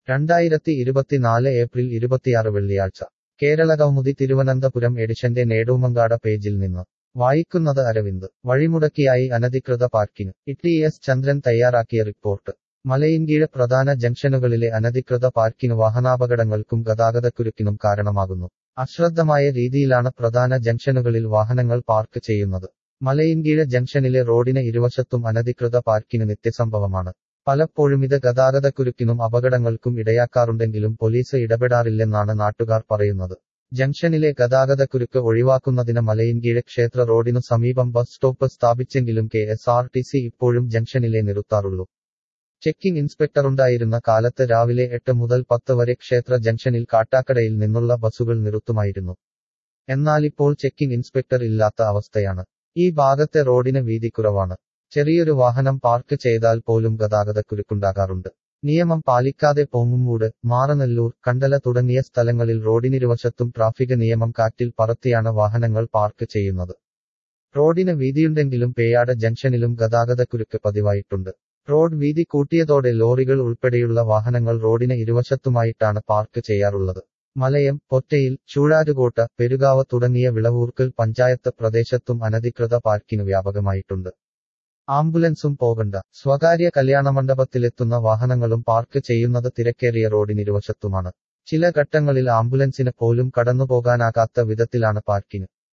രണ്ടായിരത്തി ഇരുപത്തിനാല് ഏപ്രിൽ ഇരുപത്തിയാറ് വെള്ളിയാഴ്ച കേരള കൗമുദി തിരുവനന്തപുരം എഡിഷന്റെ നേടൂമങ്കാട പേജിൽ നിന്ന് വായിക്കുന്നത് അരവിന്ദ് വഴിമുടക്കിയായി അനധികൃത പാർക്കിംഗ് ഇ എസ് ചന്ദ്രൻ തയ്യാറാക്കിയ റിപ്പോർട്ട് മലയിൻകീഴ് പ്രധാന ജംഗ്ഷനുകളിലെ അനധികൃത പാർക്കിംഗ് വാഹനാപകടങ്ങൾക്കും ഗതാഗതക്കുരുക്കിനും കാരണമാകുന്നു അശ്രദ്ധമായ രീതിയിലാണ് പ്രധാന ജംഗ്ഷനുകളിൽ വാഹനങ്ങൾ പാർക്ക് ചെയ്യുന്നത് മലയിൻകീഴ് ജംഗ്ഷനിലെ റോഡിന് ഇരുവശത്തും അനധികൃത പാർക്കിംഗ് നിത്യസംഭവമാണ് പലപ്പോഴും ഇത് ഗതാഗതക്കുരുക്കിനും അപകടങ്ങൾക്കും ഇടയാക്കാറുണ്ടെങ്കിലും പോലീസ് ഇടപെടാറില്ലെന്നാണ് നാട്ടുകാർ പറയുന്നത് ജംഗ്ഷനിലെ ഗതാഗതക്കുരുക്ക് ഒഴിവാക്കുന്നതിന് മലയിൻകീഴ് ക്ഷേത്ര റോഡിനു സമീപം ബസ് സ്റ്റോപ്പ് സ്ഥാപിച്ചെങ്കിലും K S R T C ഇപ്പോഴും ജംഗ്ഷനിലെ നിർത്താറുള്ളൂ ചെക്കിംഗ് ഇൻസ്പെക്ടറുണ്ടായിരുന്ന കാലത്ത് രാവിലെ എട്ട് മുതൽ പത്ത് വരെ ക്ഷേത്ര ജംഗ്ഷനിൽ കാട്ടാക്കടയിൽ നിന്നുള്ള ബസ്സുകൾ നിർത്തുമായിരുന്നു എന്നാലിപ്പോൾ ചെക്കിംഗ് ഇൻസ്പെക്ടർ ഇല്ലാത്ത അവസ്ഥയാണ് ഈ ഭാഗത്തെ റോഡിന് വീതി കുറവാണ് ചെറിയൊരു വാഹനം പാർക്ക് ചെയ്താൽ പോലും ഗതാഗതക്കുരുക്കുണ്ടാകാറുണ്ട് നിയമം പാലിക്കാതെ പോങ്ങുമൂട് മാറനല്ലൂർ കണ്ടല തുടങ്ങിയ സ്ഥലങ്ങളിൽ റോഡിനിരുവശത്തും ട്രാഫിക് നിയമം കാറ്റിൽ പറത്തിയാണ് വാഹനങ്ങൾ പാർക്ക് ചെയ്യുന്നത് റോഡിന് വീതിയുണ്ടെങ്കിലും പേയാട് ജംഗ്ഷനിലും ഗതാഗതക്കുരുക്ക് പതിവായിട്ടുണ്ട് റോഡ് വീതി കൂട്ടിയതോടെ ലോറികൾ ഉൾപ്പെടെയുള്ള വാഹനങ്ങൾ റോഡിന് ഇരുവശത്തുമായിട്ടാണ് പാർക്ക് ചെയ്യാറുള്ളത് മലയം പൊറ്റയിൽ ചൂഴാരുകോട്ട പെരുകാവ് തുടങ്ങിയ വിളവൂർക്കൽ പഞ്ചായത്ത് പ്രദേശത്തും അനധികൃത പാർക്കിംഗ് വ്യാപകമായിട്ടുണ്ട് ആംബുലൻസും പോകണ്ട സ്വകാര്യ കല്യാണമണ്ഡപത്തിലെത്തുന്ന വാഹനങ്ങളും പാർക്ക് ചെയ്യുന്നത് തിരക്കേറിയ റോഡിനിരുവശത്തുമാണ് ചില ഘട്ടങ്ങളിൽ ആംബുലൻസിന് പോലും കടന്നുപോകാനാകാത്ത വിധത്തിലാണ് പാർക്കിംഗ്